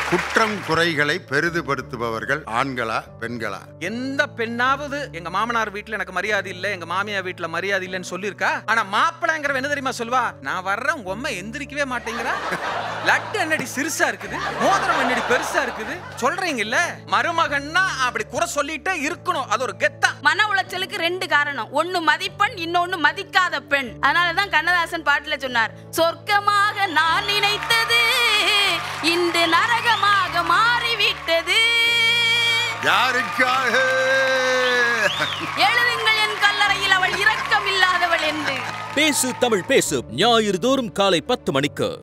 குற்றம் குறைகளை பெரிதுபடுத்துபவர்கள் ஆண்களா பெண்களா எந்த பெண்ணாவது எங்க மாமனார் வீட்ல எனக்கு மரியாதை இல்ல எங்க மாமியார் வீட்ல மரியாதை இல்லைன்னு சொல்லியிருக்கா ஆனா மாப்பிள்ளைங்கிற என்ன தெரியுமா சொல்வா நான் வர்றேன் உங்க அம்மா எந்திரிக்கவே மாட்டேங்கிறா லட்டு என்னடி சிறுசா இருக்குது மோதிரம் என்னடி பெருசா இருக்குது சொல்றீங்க இல்ல மருமகன்னா அப்படி குறை சொல்லிட்டே இருக்கணும் அது ஒரு கெத்தா மன உளைச்சலுக்கு ரெண்டு காரணம் ஒன்னு மதிப்பெண் இன்னொன்னு மதிக்காத பெண் அதனாலதான் கண்ணதாசன் பாட்டுல சொன்னார் சொர்க்கமாக நான் நினைத்தது இன்று நரகமாக மாறிவிட்டது யாருக்காக எழுதுங்கள் என் கல்லறையில் அவள் இரக்கம் இல்லாதவள் என்று பேசு தமிழ் பேசு ஞாயிறு தோறும் காலை பத்து மணிக்கு